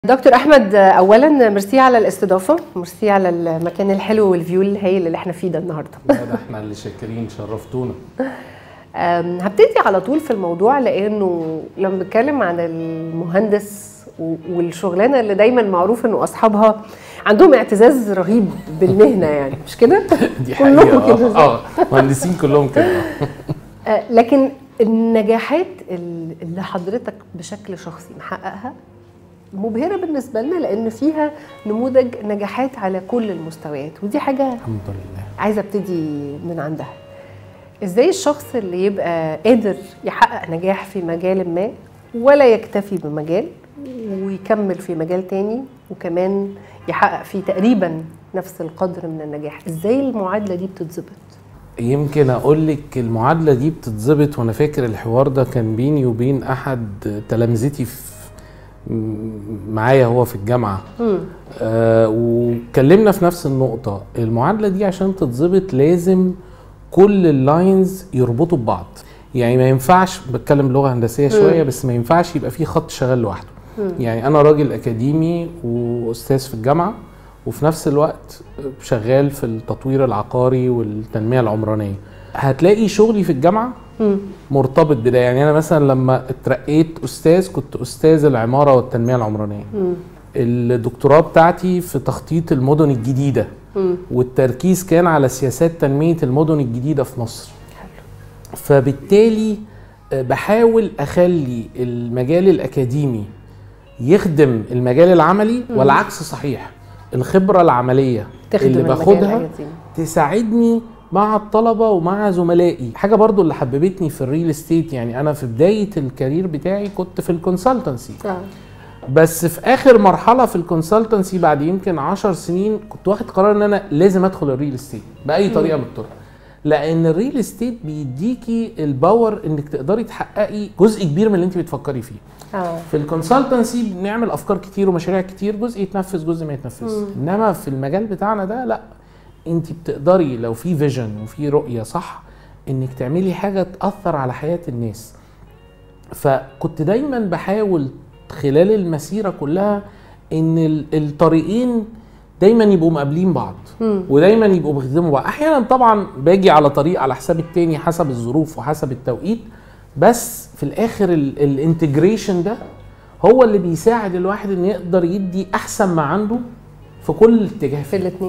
دكتور احمد اولا ميرسي على الاستضافه ميرسي على المكان الحلو والفيو الهايل اللي احنا فيه ده النهارده لا ده احنا اللي شاكرين شرفتونا أم، هبتدي على طول في الموضوع لانه لما بنتكلم عن المهندس و- والشغلانه اللي دايما معروف انه اصحابها عندهم اعتزاز رهيب بالمهنه يعني مش كده؟ دي كلهم حقيقه كده. اه اه مهندسين كلهم كده آه. أه، لكن النجاحات ال- اللي حضرتك بشكل شخصي محققها مبهره بالنسبه لنا لان فيها نموذج نجاحات على كل المستويات ودي حاجه الحمد لله عايزه ابتدي من عندها ازاي الشخص اللي يبقى قادر يحقق نجاح في مجال ما ولا يكتفي بمجال ويكمل في مجال تاني وكمان يحقق فيه تقريبا نفس القدر من النجاح ازاي المعادله دي بتتظبط يمكن اقول لك المعادله دي بتتظبط وانا فاكر الحوار ده كان بيني وبين احد تلامذتي في م- معايا هو في الجامعه آه واتكلمنا في نفس النقطه المعادله دي عشان تتظبط لازم كل اللاينز يربطوا ببعض يعني ما ينفعش بتكلم لغه هندسيه شويه بس ما ينفعش يبقى في خط شغال لوحده يعني انا راجل اكاديمي واستاذ في الجامعه وفي نفس الوقت شغال في التطوير العقاري والتنميه العمرانيه هتلاقي شغلي في الجامعه مرتبط بده يعني انا مثلا لما اترقيت استاذ كنت استاذ العماره والتنميه العمرانيه الدكتوراه بتاعتي في تخطيط المدن الجديده والتركيز كان على سياسات تنميه المدن الجديده في مصر فبالتالي آه، بحاول اخلي المجال الاكاديمي يخدم المجال العملي والعكس صحيح الخبره العمليه تخدم اللي المجال باخدها الأكاديمي. تساعدني مع الطلبه ومع زملائي حاجه برضو اللي حببتني في الريل استيت يعني انا في بدايه الكارير بتاعي كنت في الكونسلتنسي آه. بس في اخر مرحله في الكونسلتنسي بعد يمكن عشر سنين كنت واخد قرار ان انا لازم ادخل الريل استيت باي طريقه من الطرق لان الريل استيت بيديكي الباور انك تقدري تحققي جزء كبير من اللي انت بتفكري فيه آه. في الكونسلتنسي بنعمل افكار كتير ومشاريع كتير جزء يتنفذ جزء ما يتنفذش انما في المجال بتاعنا ده لا انت بتقدري لو في فيجن وفي رؤيه صح انك تعملي حاجه تاثر على حياه الناس فكنت دايما بحاول خلال المسيره كلها ان ال- الطريقين دايما يبقوا مقابلين بعض ودايما يبقوا بيخدموا بعض احيانا طبعا باجي على طريق على حساب التاني حسب الظروف وحسب التوقيت بس في الاخر الانتجريشن ده هو اللي بيساعد الواحد انه يقدر يدي احسن ما عنده في كل اتجاه في الاثنين